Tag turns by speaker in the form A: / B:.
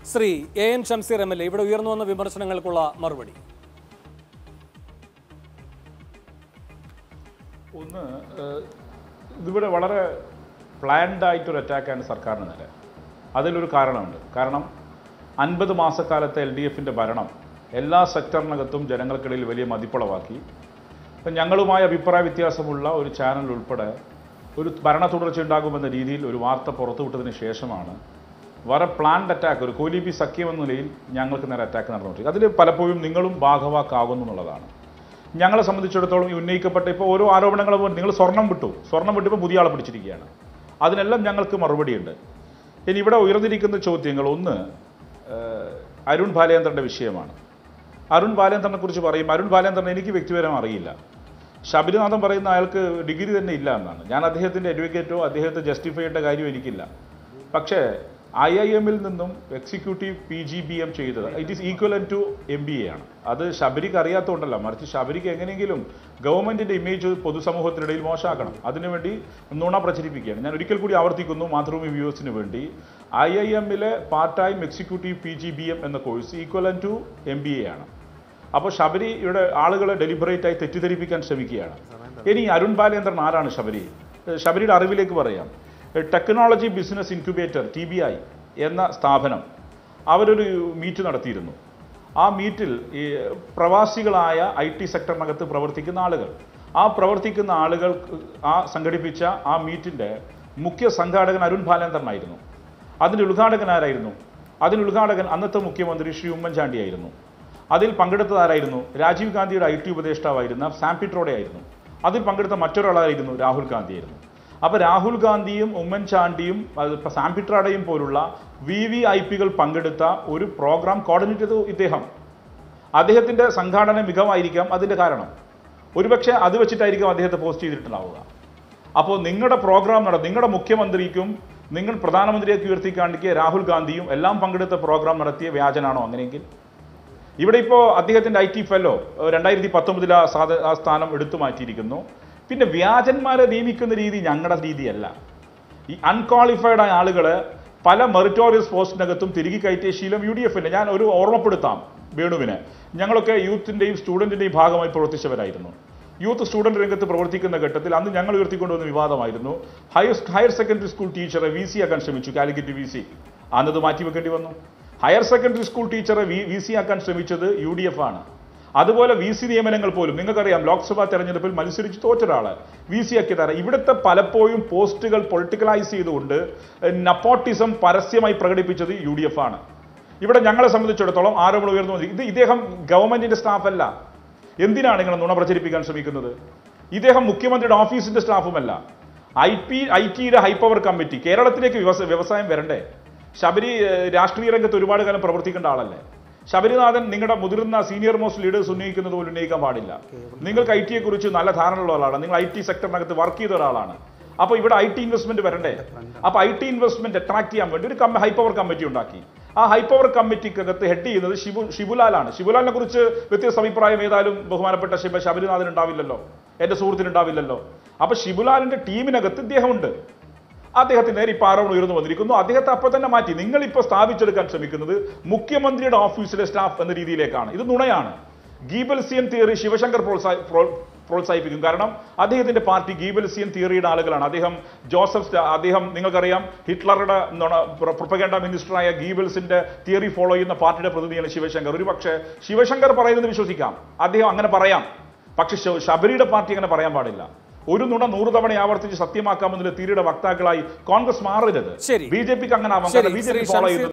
A: Shri A N Shamseer M L A ഇവിടെ ഉയർന്നു വന്ന വിമർശനങ്ങൾക്കുള്ള മറുപടി
B: ഒന്ന് ഏഹ്, ഇതിവിടെ വളരെ പ്ലാൻഡ് ആയിട്ടൊരു അറ്റാക്കാണ് സർക്കാരിന് നേരെ അതിലൊരു കാരണമുണ്ട് കാരണം അൻപത് മാസക്കാലത്തെ എൽ ഡി എഫിൻ്റെ ഭരണം എല്ലാ സെക്ടറിനകത്തും ജനങ്ങൾക്കിടയിൽ വലിയ മതിപ്പുളവാക്കി ഇപ്പം ഞങ്ങളുമായി അഭിപ്രായ വ്യത്യാസമുള്ള ഒരു ചാനൽ ഉൾപ്പെടെ ഒരു ഭരണ തുടർച്ച ഉണ്ടാകുമെന്ന രീതിയിൽ ഒരു വാർത്ത പുറത്തുവിട്ടതിന് ശേഷമാണ് വളരെ പ്ലാൻഡ് അറ്റാക്ക് ഒരു കോലിബി സഖ്യം എന്ന നിലയിൽ ഞങ്ങൾക്ക് നേരെ അറ്റാക്ക് നടന്നുകൊണ്ടിരിക്കും അതിൽ പലപ്പോഴും നിങ്ങളും ഭാഗവാക്കാകുന്നു എന്നുള്ളതാണ് ഞങ്ങളെ സംബന്ധിച്ചിടത്തോളം ഈ ഉന്നയിക്കപ്പെട്ട ഇപ്പോൾ ഓരോ ആരോപണങ്ങളും പോലെ നിങ്ങൾ സ്വർണം വിട്ടു സ്വർണം വിട്ടപ്പോൾ പുതിയ ആളെ പിടിച്ചിരിക്കുകയാണ് അതിനെല്ലാം ഞങ്ങൾക്ക് മറുപടിയുണ്ട് ഇനി ഇവിടെ ഉയർന്നിരിക്കുന്ന ചോദ്യങ്ങൾ ഒന്ന് ഏഹ്, അരുൺ ബാലേന്ദ്രൻ്റെ വിഷയമാണ് അരുൺ ബാലേന്ദ്രനെ കുറിച്ച് പറയും അരുൺ ബാലേന്ദ്രൻ എനിക്ക് വ്യക്തിപരം അറിയില്ല ശബരിനാഥൻ പറയുന്ന അയാൾക്ക് ഡിഗ്രി തന്നെ ഇല്ല എന്നാണ് ഞാൻ അദ്ദേഹത്തിൻ്റെ അഡ്വക്കേറ്റോ അദ്ദേഹത്തെ ജസ്റ്റിഫൈ ചെയ്യേണ്ട കാര്യം എനിക്കില്ല പക്ഷേ ഐ ഐ എമ്മിൽ നിന്നും executive P G B M ചെയ്തത് it is equivalent to M B A ആണ് അത് ശബരിക്ക് അറിയാത്തതുകൊണ്ടല്ല മറിച്ച് ശബരിക്ക് എങ്ങനെയെങ്കിലും ഗവൺമെന്റിന്റെ ഇമേജ് പൊതുസമൂഹത്തിനിടയിൽ മോശമാക്കണം അതിനുവേണ്ടി നുണ പ്രചരിപ്പിക്കുകയാണ് ഞാൻ ഒരിക്കൽ കൂടി ആവർത്തിക്കുന്നു മാതൃഭൂമി വ്യൂവേഴ്സിന് വേണ്ടി ഐ ഐ എമ്മിലെ part time executive P G B M എന്ന course equivalent to M B A ആണ് അപ്പോൾ ശബരിയുടെ ആളുകളെ ഡെലിബറേറ്റ് ആയി തെറ്റിദ്ധരിപ്പിക്കാൻ ശ്രമിക്കുകയാണ് ഇനി അരുൺ ബാലേന്ദ്രൻ ആരാണ് ശബരി ഏഹ് ശബരിയുടെ അറിവിലേക്ക് പറയാം ഏഹ് technology business incubator T B I എന്ന സ്ഥാപനം അവരൊരു മീറ്റ് നടത്തിയിരുന്നു ആ മീറ്റിൽ ഈ പ്രവാസികളായ ഐ ടി സെക്ടറിനകത്ത് പ്രവർത്തിക്കുന്ന ആളുകൾ ആ പ്രവർത്തിക്കുന്ന ആളുകൾ ആ സംഘടിപ്പിച്ച ആ മീറ്റിൻ്റെ മുഖ്യ സംഘാടകൻ അരുൺ ബാലേന്ദ്രനായിരുന്നു അതിൻ്റെ ഉദ്ഘാടകൻ ആരായിരുന്നു അതിന് ഉദ്ഘാടകൻ അന്നത്തെ മുഖ്യമന്ത്രി ശ്രീ ഉമ്മൻചാണ്ടിയായിരുന്നു അതിൽ പങ്കെടുത്തത് ആരായിരുന്നു രാജീവ് ഗാന്ധിയുടെ ഐ ടി ഉപദേഷ്ടാവായിരുന്ന സാം പിട്രോടെ ആയിരുന്നു അതിൽ പങ്കെടുത്ത മറ്റൊരാളായിരുന്നു രാഹുൽ ഗാന്ധിയായിരുന്നു അപ്പോൾ രാഹുൽ ഗാന്ധിയും ഉമ്മൻചാണ്ടിയും അത് ഇപ്പൊ സാം പിട്രാഡയും പോലുള്ള വി വി ഐ പികൾ പങ്കെടുത്ത ഒരു പ്രോഗ്രാം കോർഡിനേറ്റ് ചെയ്തു ഇദ്ദേഹം അദ്ദേഹത്തിന്റെ സംഘാടന മികവായിരിക്കാം അതിന്റെ കാരണം ഒരുപക്ഷെ അത് വെച്ചിട്ടായിരിക്കും അദ്ദേഹത്തെ പോസ്റ്റ് ചെയ്തിട്ടുണ്ടാവുക അപ്പോൾ നിങ്ങളുടെ പ്രോഗ്രാം നട നിങ്ങളുടെ മുഖ്യമന്ത്രിക്കും നിങ്ങൾ പ്രധാനമന്ത്രിയൊക്കെ ഉയർത്തി കാണിക്കുക രാഹുൽ ഗാന്ധിയും എല്ലാം പങ്കെടുത്ത പ്രോഗ്രാം നടത്തിയ വ്യാജനാണോ അങ്ങനെയെങ്കിൽ ഇവിടെ ഇപ്പോൾ അദ്ദേഹത്തിന്റെ ഐ ടി ഫെല്ലോ രണ്ടായിരത്തി പത്തൊമ്പതിൽ ആ സാധ- ആ സ്ഥാനം എടുത്തു മാറ്റിയിരിക്കുന്നു പിന്നെ വ്യാജന്മാരെ നിയമിക്കുന്ന രീതി ഞങ്ങളുടെ രീതിയല്ല ഈ അൺക്വാളിഫൈഡ് ആയ ആളുകളെ പല മെറിറ്റോറിയസ് പോസ്റ്റിനകത്തും തിരികെ കയറ്റിയ ശീലം യു ഡി എഫിന്റെ ഞാൻ ഒരു ഓർമ്മപ്പെടുത്താം വേണുവിന് ഞങ്ങളൊക്കെ യൂത്തിന്റെയും സ്റ്റുഡന്റിന്റെയും ഭാഗമായി പ്രവർത്തിച്ചവരായിരുന്നു യൂത്ത് സ്റ്റുഡന്റ് രംഗത്ത് പ്രവർത്തിക്കുന്ന ഘട്ടത്തിൽ അന്ന് ഞങ്ങൾ ഉയർത്തിക്കൊണ്ടുവന്ന വിവാദമായിരുന്നു ഹയർ ഹയർ സെക്കൻഡറി സ്കൂൾ ടീച്ചറെ വി സി ആക്കാൻ ശ്രമിച്ചു കാലിക്കറ്റ് വി സി അന്നത് മാറ്റിവെക്കേണ്ടി വന്നു ഹയർ സെക്കൻഡറി സ്കൂൾ ടീച്ചറെ വി വി സി ആക്കാൻ ശ്രമിച്ചത് യു ഡി എഫ് ആണ് അതുപോലെ വി സി നിയമനങ്ങൾ പോലും നിങ്ങൾക്കറിയാം ലോക്സഭാ തെരഞ്ഞെടുപ്പിൽ മത്സരിച്ച് തോറ്റൊരാള് വി സി ആക്കിയതാണ് ഇവിടുത്തെ പലപ്പോഴും പോസ്റ്റുകൾ പൊളിറ്റിക്കലൈസ് ചെയ്തുകൊണ്ട് നപ്പോട്ടിസം പരസ്യമായി പ്രകടിപ്പിച്ചത് യു ഡി എഫ് ആണ് ഇവിടെ ഞങ്ങളെ സംബന്ധിച്ചിടത്തോളം ആരോപണം ഉയർന്നു വന്നിരിക്കുന്നു. ഇത് ഇദ്ദേഹം ഗവൺമെന്റിന്റെ സ്റ്റാഫ് അല്ല എന്തിനാണ് നിങ്ങൾ നുണ പ്രചരിപ്പിക്കാൻ ശ്രമിക്കുന്നത് ഇദ്ദേഹം മുഖ്യമന്ത്രിയുടെ ഓഫീസിന്റെ സ്റ്റാഫുമല്ല ഐ പി ഐ ടിയുടെ ഹൈപ്പവർ കമ്മിറ്റി കേരളത്തിലേക്ക് വ്യവസ- വ്യവസായം വരണ്ടേ ശബരി ഏഹ്, രാഷ്ട്രീയ രംഗത്ത് ഒരുപാട് കാലം പ്രവർത്തിക്കേണ്ട ആളല്ലേ ശബരിനാഥൻ നിങ്ങളുടെ മുതിർന്ന സീനിയർ മോസ്റ്റ് ലീഡേഴ്സ് ഉന്നയിക്കുന്നത് പോലും ഉന്നയിക്കാൻ പാടില്ല നിങ്ങൾക്ക് ഐ ടിയെ കുറിച്ച് നല്ല ധാരണയുള്ള ആളാണ് നിങ്ങൾ ഐ ടി സെക്ടറിനകത്ത് വർക്ക് ചെയ്ത ഒരാളാണ് അപ്പൊ ഇവിടെ ഐ ടി ഇൻവെസ്റ്റ്മെന്റ് വരണ്ടേ അപ്പൊ ഐ ടി ഇൻവെസ്റ്റ്മെന്റ് അട്രാക്ട് ചെയ്യാൻ വേണ്ടി ഒരു ഹൈപ്പവർ കമ്മിറ്റി ഉണ്ടാക്കി ആ ഹൈപ്പവർ കമ്മിറ്റിക്കകത്ത് ഹെഡ് ചെയ്യുന്നത് ഷിബു ഷിബുലാലാണ് ഷിബുലാലിനെ കുറിച്ച് വ്യത്യസ്ത അഭിപ്രായം ഏതായാലും ബഹുമാനപ്പെട്ട ശിവ ശബരിനാഥൻ ഉണ്ടാവില്ലല്ലോ എന്റെ സുഹൃത്തിന് ഉണ്ടാവില്ലല്ലോ അപ്പൊ ഷിബുലാലിന്റെ ടീമിനകത്ത് ഇദ്ദേഹമുണ്ട് അദ്ദേഹത്തിന് നേരെ ഇപ്പോൾ ആരോപണം ഉയർന്നു വന്നിരിക്കുന്നു അദ്ദേഹത്തെ അപ്പോൾ തന്നെ മാറ്റി നിങ്ങൾ ഇപ്പോൾ സ്ഥാപിച്ചെടുക്കാൻ ശ്രമിക്കുന്നത് മുഖ്യമന്ത്രിയുടെ ഓഫീസിലെ സ്റ്റാഫ് എന്ന രീതിയിലേക്കാണ് ഇത് നുണയാണ് ഗീബൽസിയൻ തിയറി ശിവശങ്കർ പ്രോത്സാഹി പ്രോ- പ്രോത്സാഹിപ്പിക്കും കാരണം അദ്ദേഹത്തിന്റെ പാർട്ടി ഗീബൽസിയൻ തിയറിയുടെ ആളുകളാണ് അദ്ദേഹം ജോസഫ് സ്റ്റാ- അദ്ദേഹം നിങ്ങൾക്കറിയാം ഹിറ്റ്ലറുടെ പ്രൊപ്പഗേണ്ട മിനിസ്റ്ററായ ഗീബൽസിന്റെ തിയറി ഫോളോ ചെയ്യുന്ന പാർട്ടിയുടെ പ്രതിനിധിയാണ് ശിവശങ്കർ ഒരു പക്ഷേ ശിവശങ്കർ പറയുന്നത് വിശ്വസിക്കാം അദ്ദേഹം അങ്ങനെ പറയാം പക്ഷെ ശ- ശബരിയുടെ പാർട്ടി അങ്ങനെ പറയാൻ പാടില്ല ഒരു നുണ നൂറ് തവണ ആവർത്തിച്ച് സത്യമാക്കാമെന്നുള്ള തിയറിയുടെ വക്താക്കളായി കോൺഗ്രസ് മാറരുത്
A: ശരി.
B: ബി ജെ പിക്ക് അങ്ങനെ ആവാം
A: ശരി,
B: B J P
A: Shri
B: follow
A: Shamseer
B: ചെയ്യുന്നത്